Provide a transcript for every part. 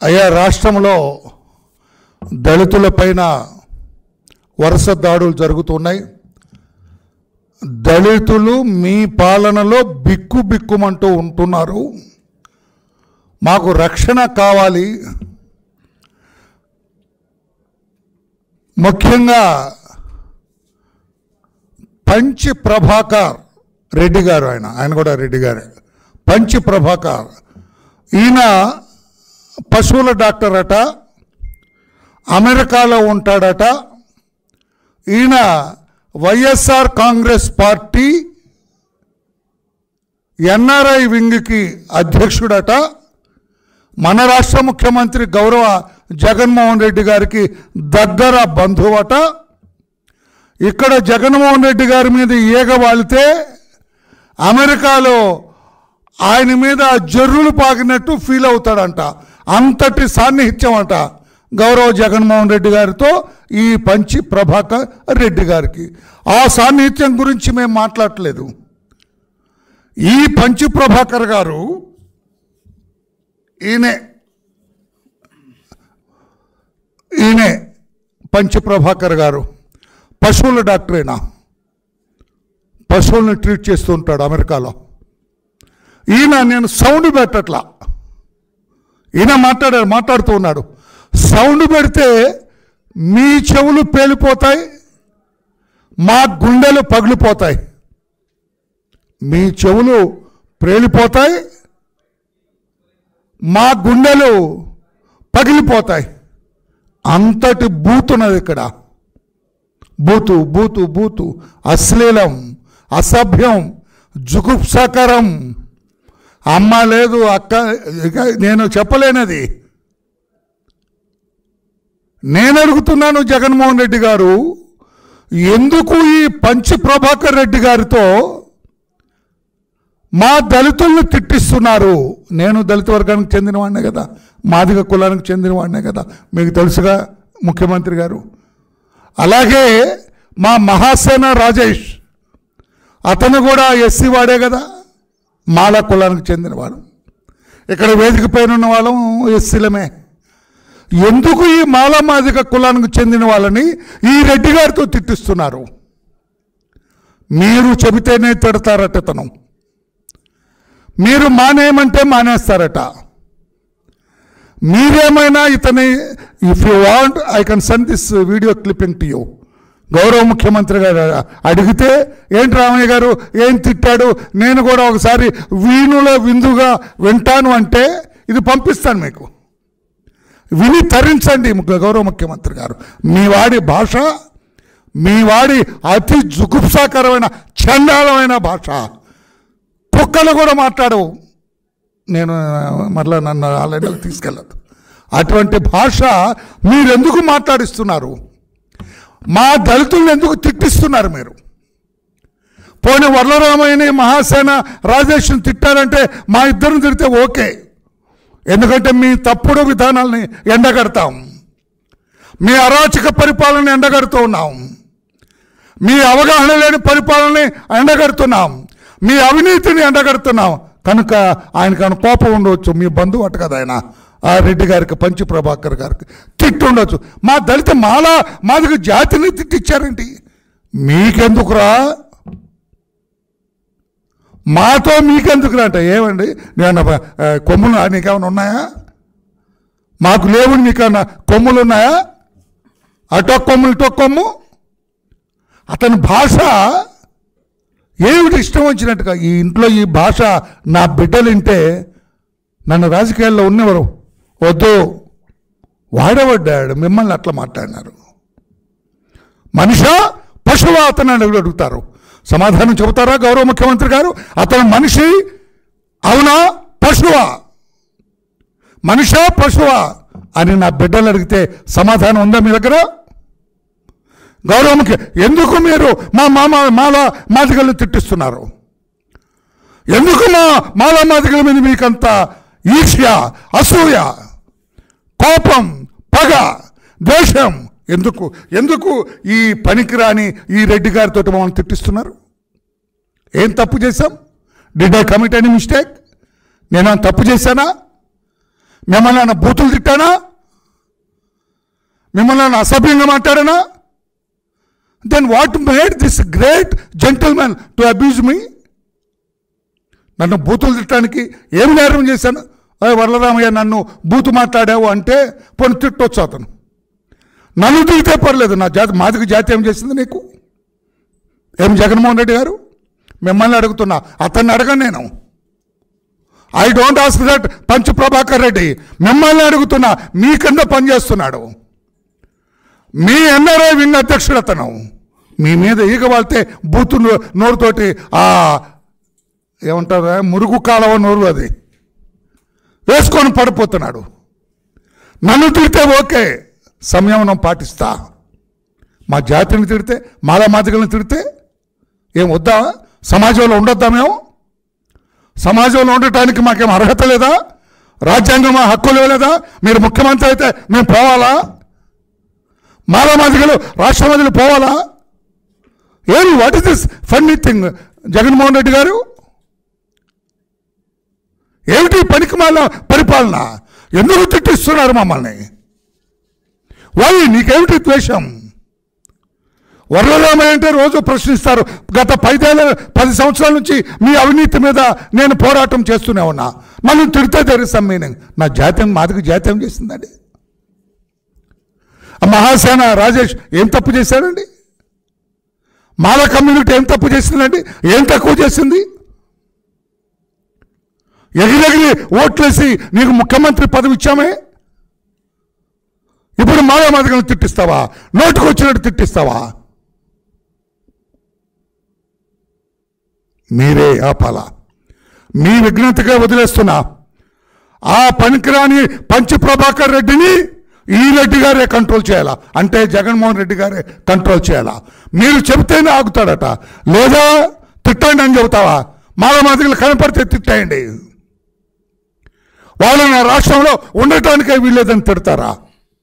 అయ్యా రాష్ట్రంలో దళితులపైన వరుస దాడులు జరుగుతున్నాయి దళితులు మీ పాలనలో బిక్కు బిక్కుమంటూ ఉంటున్నారు మాకు రక్షణ కావాలి ముఖ్యంగా పంచి ప్రభాకర్ రెడ్డి గారు ఆయన ఆయన కూడా రెడ్డి గారే పంచి ప్రభాకర్ ఈయన పశువుల డాక్టర్ అట అమెరికాలో ఉంటాడట ఈయన వైఎస్ఆర్ కాంగ్రెస్ పార్టీ ఎన్ఆర్ఐ వింగ్కి అధ్యక్షుడట మన రాష్ట్ర ముఖ్యమంత్రి గౌరవ జగన్మోహన్ రెడ్డి గారికి దగ్గర బంధువట ఇక్కడ జగన్మోహన్ రెడ్డి గారి మీద ఈగ వాలితే అమెరికాలో ఆయన మీద జర్రులు పాకినట్టు ఫీల్ అవుతాడంట అంతటి సాన్నిహిత్యం అంట గౌరవ జగన్మోహన్ రెడ్డి గారితో ఈ పంచి ప్రభాకర్ రెడ్డి గారికి ఆ సాన్నిహిత్యం గురించి మేము మాట్లాడట్లేదు ఈ పంచి ప్రభాకర్ గారు ఈయనే ఈయనే పంచి ప్రభాకర్ గారు పశువుల డాక్టరేనా పశువుల్ని ట్రీట్ చేస్తూ ఉంటాడు అమెరికాలో ఈయన నేను సౌండ్ పెట్టట్లా ఈయన మాట్లాడారు మాట్లాడుతూ ఉన్నాడు సౌండ్ పెడితే మీ చెవులు పేలిపోతాయి మా గుండెలు పగిలిపోతాయి మీ చెవులు పేలిపోతాయి మా గుండెలు పగిలిపోతాయి అంతటి బూతున్నది ఇక్కడ బూతు బూతు బూతు అశ్లీలం అసభ్యం జుగుప్సకరం అమ్మ లేదు అక్క ఇక నేను చెప్పలేనది నేను అడుగుతున్నాను జగన్మోహన్ రెడ్డి గారు ఎందుకు ఈ పంచి ప్రభాకర్ రెడ్డి గారితో మా దళితులను తిట్టిస్తున్నారు నేను దళిత వర్గానికి చెందినవాడినే కదా మాదిగ కులానికి చెందినవాడినే కదా మీకు తెలుసుగా ముఖ్యమంత్రి గారు అలాగే మా మహాసేన రాజేష్ అతను కూడా ఎస్సీ వాడే కదా మాల కులానికి చెందినవాడు ఇక్కడ వేదిక పైన ఉన్న వాళ్ళం ఎస్సీలమే ఎందుకు ఈ మాల మాదిక కులానికి చెందిన వాళ్ళని ఈ రెడ్డి గారితో తిట్టిస్తున్నారు మీరు చెబితేనే తిడతారట తను మీరు మానేయమంటే మానేస్తారట మీరేమైనా ఇతని if you want I can send this video clipping to you గౌరవ ముఖ్యమంత్రి గారు అడిగితే ఏంటి రామయ్య గారు ఏం తిట్టాడు నేను కూడా ఒకసారి వీణులో విందుగా వింటాను అంటే ఇది పంపిస్తాను మీకు విని తరించండి ము- గౌరవ ముఖ్యమంత్రి గారు మీ వాడి భాష మీ వాడి అతి జుగుప్సాకరమైన చండాలమైన భాష కుక్కలు కూడా మాట్లాడవు నేను మరలా నన్ను ఆలయంలోకి తీసుకెళ్ళదు అటువంటి భాష మీరెందుకు మాట్లాడిస్తున్నారు మా దళితులను ఎందుకు తిట్టిస్తున్నారు మీరు పోనీ వరలరామయ్యని మహాసేన రాజేష్ని తిట్టారంటే మా ఇద్దరిని తిడితే ఓకే ఎందుకంటే మీ తప్పుడు విధానాల్ని ఎండగడతాం మీ అరాచక పరిపాలన ఎండగడుతూ ఉన్నాం మీ అవగాహన లేని పరిపాలనని ఎండగడుతున్నాం మీ అవినీతిని ఎండగడుతున్నాం కనుక ఆయనకు ఆయన కోపం ఉండవచ్చు మీ బంధువు అటు కదా ఆయన ఆ రెడ్డి గారికి పంచి ప్రభాకర్ గారికి తిట్టు ఉండొచ్చు మా దళిత మాల మాదిగ జాతిని తిట్టిచ్చారేంటి మీకెందుకురా మాతో మీకెందుకురా అంటే ఏమండి నేను ఆ, కొమ్ములు నీకేమైనా ఉన్నాయా మాకు లేవు నీకన్నా కొమ్ములు ఉన్నాయా అటో కొమ్ములు ఇటో కొమ్ము అతని భాష ఏమిటి ఇష్టం వచ్చినట్టుగా ఈ ఇంట్లో ఈ భాష నా బిడ్డలు వింటే నన్ను రాజకీయాల్లో ఉన్నవారు వద్దు వాడబడ్డాడు మిమ్మల్ని అట్లా మాట్లాడినారు మనిషా పశువా అతను అని అడుగుతారు సమాధానం చెబుతారా గౌరవ ముఖ్యమంత్రి గారు అతను మనిషి అవునా పశువా మనిషా పశువా అని నా బిడ్డలు అడిగితే సమాధానం ఉందా మీ దగ్గర గౌరవ ముఖ్య ఎందుకు మీరు మా మామ మాల మాదిగలను తిట్టిస్తున్నారు ఎందుకు మా మాల మాదిగల మీద మీకంత ఈర్ష్య అసూయ కోపం పగ ద్వేషం ఎందుకు ఎందుకు ఈ పనికిరాని ఈ రెడ్డి గారితో మమ్మల్ని తిట్టిస్తున్నారు ఏం తప్పు చేశాం did I commit any mistake నేను తప్పు చేశానా మిమ్మల్ని ఏమైనా బూతులు తిట్టానా మిమ్మల్ని ఏమైనా అసభ్యంగా మాట్లాడానా then what made this great gentlemen to abuse me నన్ను బూతులు తిట్టడానికి ఏం నేరం చేశాను అయ్య వరలరామయ్య నన్ను బూతు మాట్లాడావు అంటే పోనీ తిట్టొచ్చు అతను నన్ను తిడితే పర్లేదు నా జాతి మాదికి జాతి ఏం చేసింది నీకు ఏం జగన్మోహన్ రెడ్డి గారు మిమ్మల్ని అడుగుతున్నా అతన్ని అడగను నేను I don't ask that punch Prabhakar Reddy మిమ్మల్ని అడుగుతున్నా మీ కింద పనిచేస్తున్నాడు మీ ఎన్ఆర్ఐ వింగ్ అధ్యక్షుడు అతను మీ మీద ఈగ వాళ్తే బూతు నో- నోరుతోటి ఆ ఏమంటారా మురుగు కాలవ నోరు అది వేసుకొని పడిపోతున్నాడు నన్ను తిడితే ఓకే సంయమనం పాటిస్తా మా జాతిని తిడితే మాలా మాదిగలను తిడితే ఏం వద్దా సమాజంలో ఉండొద్దా మేము సమాజంలో ఉండటానికి మాకేం అర్హత లేదా రాజ్యాంగం ఆ హక్కులు లేదా మీరు ముఖ్యమంత్రి అయితే మేము పోవాలా మాలా మాదిగలు రాష్ట్రపతులు పోవాలా ఏమి what is this funny thing Jaganmohan Reddy గారు ఏమిటి పనికి మాల పరిపాలన ఎందుకు తిట్టిస్తున్నారు మమ్మల్ని వై నీకేమిటి ద్వేషం వరలరామయ్య అంటే రోజు ప్రశ్నిస్తారు గత పైదేళ్ళ పది సంవత్సరాల నుంచి మీ అవినీతి మీద నేను పోరాటం చేస్తూనే ఉన్నా మనం తిడితే దర్ ఇస్ సమ్ మీనింగ్ నా జాత్యం మాదికి జాత్యం చేసిందండి ఆ మహాసేన రాజేష్ ఏం తప్పు చేశాడండి మాల కమ్యూనిటీ ఏం తప్పు చేసిందండి ఏం తక్కువ చేసింది ఎగిరెగిరి ఓట్లేసి నీకు ముఖ్యమంత్రి పదవి ఇచ్చామే ఇప్పుడు మాలా మాదిగలను తిట్టిస్తావా నోటుకు వచ్చినట్టు తిట్టిస్తావా మీరే ఆపాలా మీ విఘ్నతగా వదిలేస్తున్నా ఆ పనికిరాని పంచ ప్రభాకర్ రెడ్డిని ఈ రెడ్డి గారే కంట్రోల్ చేయాలా అంటే జగన్మోహన్ రెడ్డి గారే కంట్రోల్ చేయాలా మీరు చెబితేనే ఆగుతాడట లేదా తిట్టండి అని చెబుతావా మాల మాదిగలు కనపడితే తిట్టేయండి వాళ్ళు నా రాష్ట్రంలో ఉండటానికే వీల్లేదని తిడతారా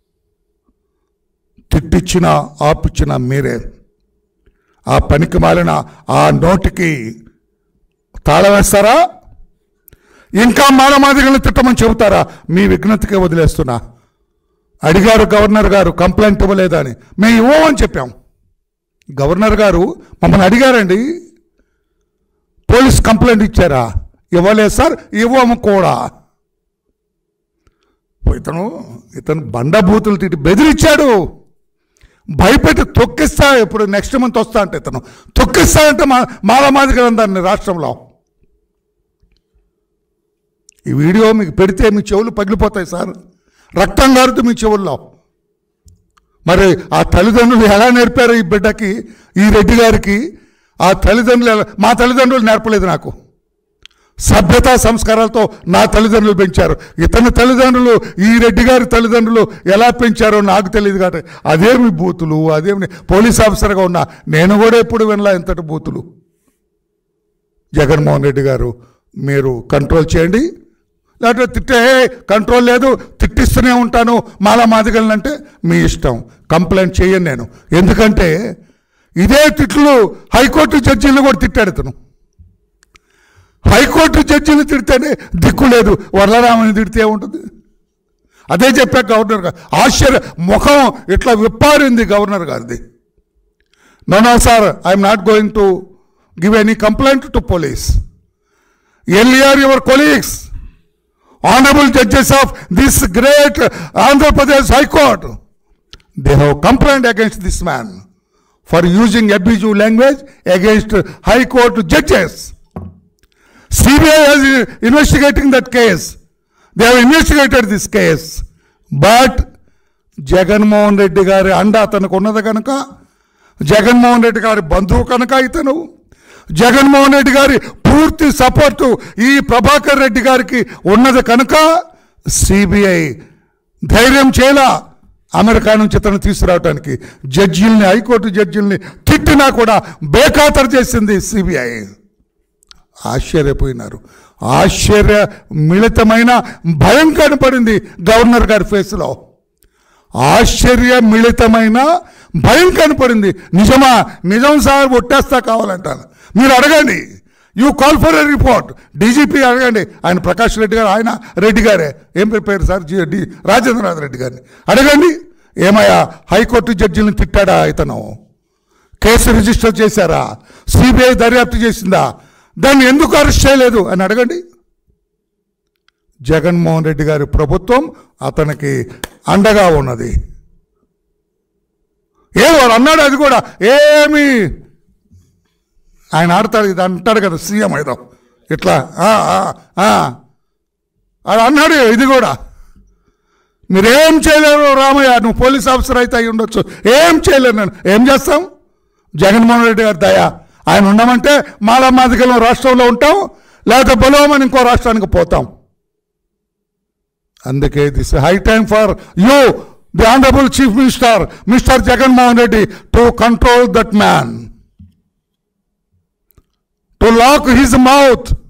తిట్టించిన ఆపిచ్చిన మీరే ఆ పనికి మాలిన ఆ నోటికి తాళం వేస్తారా ఇంకా మానమాదిగలను తిట్టమని చెబుతారా మీ విఘ్నతకే వదిలేస్తున్నా అడిగారు గవర్నర్ గారు కంప్లైంట్ ఇవ్వలేదా అని మేము ఇవ్వమని చెప్పాం గవర్నర్ గారు మమ్మల్ని అడిగారండి పోలీస్ కంప్లైంట్ ఇచ్చారా ఇవ్వలేదు సార్ ఇవ్వము కూడా ఇతను ఇతను బండబూతులు తిట్టి బెదిరించాడు భయపెట్టి తొక్కిస్తా ఇప్పుడు నెక్స్ట్ మంత్ వస్తా అంటే ఇతను తొక్కిస్తా అంటే మా మాల మాదిగలందరినీ రాష్ట్రంలో ఈ వీడియో మీకు పెడితే మీ చెవులు పగిలిపోతాయి సార్ రక్తం కారుతుంది మీ చెవుల్లో మరి ఆ తల్లిదండ్రులు ఎలా నేర్పారు ఈ బిడ్డకి ఈ రెడ్డి గారికి ఆ తల్లిదండ్రులు ఎలా మా తల్లిదండ్రులు నేర్పలేదు నాకు సభ్యతా సంస్కారాలతో నా తల్లిదండ్రులు పెంచారు ఇతని తల్లిదండ్రులు ఈ రెడ్డి గారి తల్లిదండ్రులు ఎలా పెంచారో నాకు తెలియదు కాబట్టి అదేమి బూతులు అదేమి పోలీస్ ఆఫీసర్గా ఉన్నా నేను కూడా ఎప్పుడు వినలా ఇంతటి బూతులు జగన్మోహన్ రెడ్డి గారు మీరు కంట్రోల్ చేయండి లేకపోతే తిట్టే "హే, కంట్రోల్ లేదు తిట్టిస్తూనే ఉంటాను మాలా మాదిగలనంటే మీ ఇష్టం కంప్లైంట్ చేయను నేను ఎందుకంటే ఇదే తిట్లు హైకోర్టు జడ్జీలు కూడా తిట్టాడు ఇతను హైకోర్టు జడ్జిని తిడితేనే దిక్కు లేదు వరలరామని తిడితే ఉంటుంది అదే చెప్పా గవర్నర్ గారు ఆశ్చర్య ముఖం ఇట్లా విప్పారింది గవర్నర్ గారిది no no sir I'm not going to give any complaint to police earlier your colleagues honorable judges of this great Andhra Pradesh High Court, they have complained against this man for using abusive language against High Court judges. CBI is investigating that case. They have investigated this case. But Jaganmohan Reddy గారి అండ అతనికి ఉన్నది కనుక జగన్మోహన్ రెడ్డి గారి బంధువు కనుక ఇతను జగన్మోహన్ రెడ్డి గారి పూర్తి సపోర్టు ఈ ప్రభాకర్ రెడ్డి గారికి ఉన్నది కనుక సిబిఐ ధైర్యం చేయాల అమెరికా నుంచి ఇతను తీసుకురావడానికి జడ్జీల్ని హైకోర్టు జడ్జీల్ని తిట్టినా కూడా బేఖాతరు చేసింది సిబిఐ ఆశ్చర్యపోయినారు ఆశ్చర్య మిళితమైన భయం కనపడింది గవర్నర్ గారి ఫేస్లో ఆశ్చర్య మిళితమైన భయం కనపడింది నిజమా నిజం సార్ ఒట్టేస్తా కావాలంటాను మీరు అడగండి you call for a report DGP అడగండి ఆయన ప్రకాష్ రెడ్డి గారు ఆయన రెడ్డి గారే ఏం పేరు sir G D Rajendranath Reddy గారిని అడగండి ఏమయ్యా హైకోర్టు జడ్జిని తిట్టాడా ఇతను కేసు రిజిస్టర్ చేశారా సిబిఐ దర్యాప్తు చేసిందా దాన్ని ఎందుకు అరెస్ట్ చేయలేదు అని అడగండి జగన్మోహన్ రెడ్డి గారి ప్రభుత్వం అతనికి అండగా ఉన్నది ఏ వాడు అన్నాడు అది కూడా ఏమి ఆయన ఆడతాడు ఇది అంటాడు కదా సీఎం ఏదో ఇట్లా ఆ, ఆ, ఆ. అది అన్నాడు ఇది కూడా మీరేం చేయలేరు రామయ్య నువ్వు పోలీస్ ఆఫీసర్ అయితే అయి ఉండొచ్చు ఏం చేయలేరు నేను ఏం చేస్తాం జగన్మోహన్ రెడ్డి గారి దయ ఆయన ఉండమంటే మాలా మాదిగలం రాష్ట్రంలో ఉంటాం లేకపోతే బలవమని ఇంకో రాష్ట్రానికి పోతాం అందుకే this high time for you the honourable chief minister mister Jaganmohan Reddy to control that man to lock his mouth